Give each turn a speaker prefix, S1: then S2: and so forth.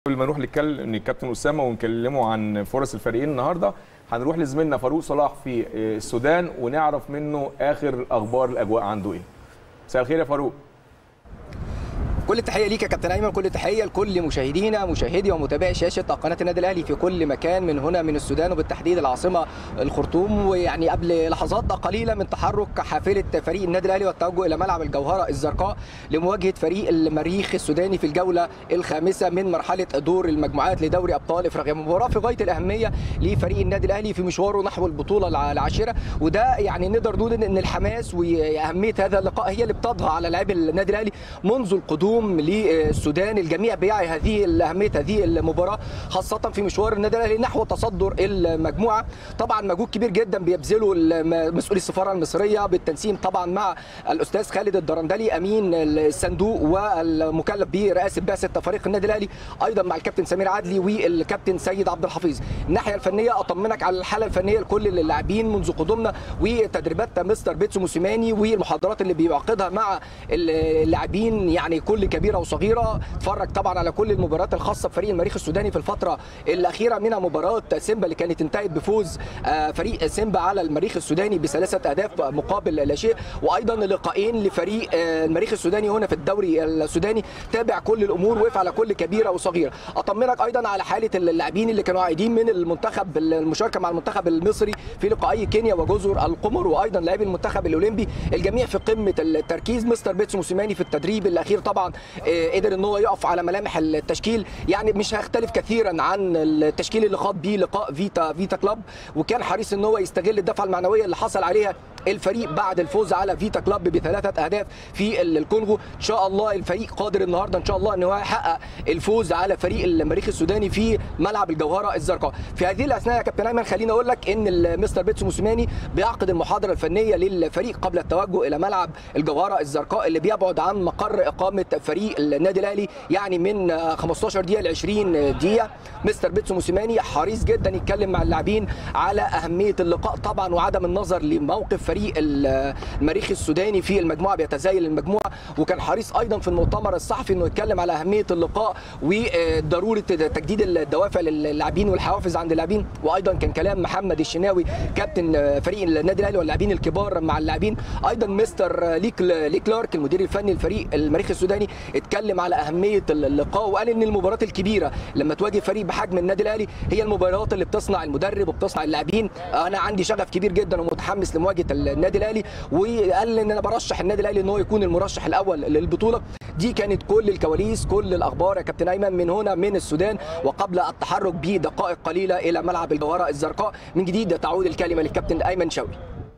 S1: قبل ما نروح نتكلم الكابتن اسامه ونكلمه عن فرص الفريقين النهارده هنروح لزميلنا فاروق صلاح في السودان ونعرف منه اخر اخبار الاجواء عنده ايه مساء الخير يا فاروق
S2: كل التحيه ليك يا كابتن ايمن كل التحيه لكل مشاهدينا مشاهدي ومتابعي شاشه قناه النادي الاهلي في كل مكان من هنا من السودان وبالتحديد العاصمه الخرطوم ويعني قبل لحظات قليله من تحرك حافله فريق النادي الاهلي والتوجه الى ملعب الجوهره الزرقاء لمواجهه فريق المريخ السوداني في الجوله الخامسه من مرحله دور المجموعات لدوري ابطال افريقيا مباراه في غايه الاهميه لفريق النادي الاهلي في مشواره نحو البطوله العاشره وده يعني نقدر نقول ان الحماس واهميه هذا اللقاء هي اللي بتطغى على لاعبي النادي الاهلي منذ القدوم للسودان الجميع بيعي هذه اهميه هذه المباراه خاصه في مشوار النادي الاهلي نحو تصدر المجموعه طبعا مجهود كبير جدا بيبذله مسؤولي السفاره المصريه بالتنسيق طبعا مع الاستاذ خالد الدرندلي امين الصندوق والمكلف برئاسه بعثه فريق النادي الاهلي ايضا مع الكابتن سمير عدلي والكابتن سيد عبد الحفيظ الناحيه الفنيه اطمنك على الحاله الفنيه لكل اللاعبين منذ قدومنا وتدريبات مستر بيتسو موسيماني والمحاضرات اللي بيعقدها مع اللاعبين يعني كل كبيره وصغيره اتفرج طبعا على كل المباريات الخاصه بفريق المريخ السوداني في الفتره الاخيره منها مباراه سيمبا اللي كانت انتهت بفوز فريق سيمبا على المريخ السوداني بثلاثه اهداف مقابل لا شيء وايضا لقاءين لفريق المريخ السوداني هنا في الدوري السوداني تابع كل الامور وقف على كل كبيره وصغيره اطمنك ايضا على حاله اللاعبين اللي كانوا عايدين من المنتخب المشاركه مع المنتخب المصري في لقائي كينيا وجزر القمر وايضا لاعبي المنتخب الاولمبي الجميع في قمه التركيز مستر بيتسو موسيماني في التدريب الاخير طبعا قدر ان هو يقف على ملامح التشكيل يعني مش هيختلف كثيرا عن التشكيل اللي خاض بيه لقاء فيتا فيتا كلاب وكان حريص ان هو يستغل الدفعه المعنويه اللي حصل عليها الفريق بعد الفوز على فيتا كلاب بثلاثه اهداف في الكونغو ان شاء الله الفريق قادر النهارده ان شاء الله ان هو يحقق الفوز على فريق المريخ السوداني في ملعب الجوهره الزرقاء في هذه الاثناء يا كابتن ايمن خليني اقول لك ان مستر بيتسو موسيماني بيعقد المحاضره الفنيه للفريق قبل التوجه الى ملعب الجوهره الزرقاء اللي بيبعد عن مقر اقامه فريق النادي الاهلي يعني من 15 دقيقه ل 20 دقيقه مستر بيتسو موسيماني حريص جدا يتكلم مع اللاعبين على اهميه اللقاء طبعا وعدم النظر لموقف فريق المريخ السوداني في المجموعه بيتزايل المجموعه وكان حريص ايضا في المؤتمر الصحفي انه يتكلم على اهميه اللقاء وضروره تجديد الدوافع للاعبين والحوافز عند اللاعبين وايضا كان كلام محمد الشناوي كابتن فريق النادي الاهلي واللاعبين الكبار مع اللاعبين ايضا مستر ليك لي كلارك المدير الفني لفريق المريخ السوداني اتكلم على اهميه اللقاء وقال ان المباريات الكبيره لما تواجه فريق بحجم النادي الاهلي هي المباريات اللي بتصنع المدرب وبتصنع اللاعبين انا عندي شغف كبير جدا ومتحمس لمواجهه النادي الاهلي وقال ان انا برشح النادي الاهلي ان هو يكون المرشح الاول للبطوله دي كانت كل الكواليس كل الاخبار يا كابتن ايمن من هنا من السودان وقبل التحرك بدقائق قليله الى ملعب الجوهره الزرقاء من جديد تعود الكلمه للكابتن ايمن شوقي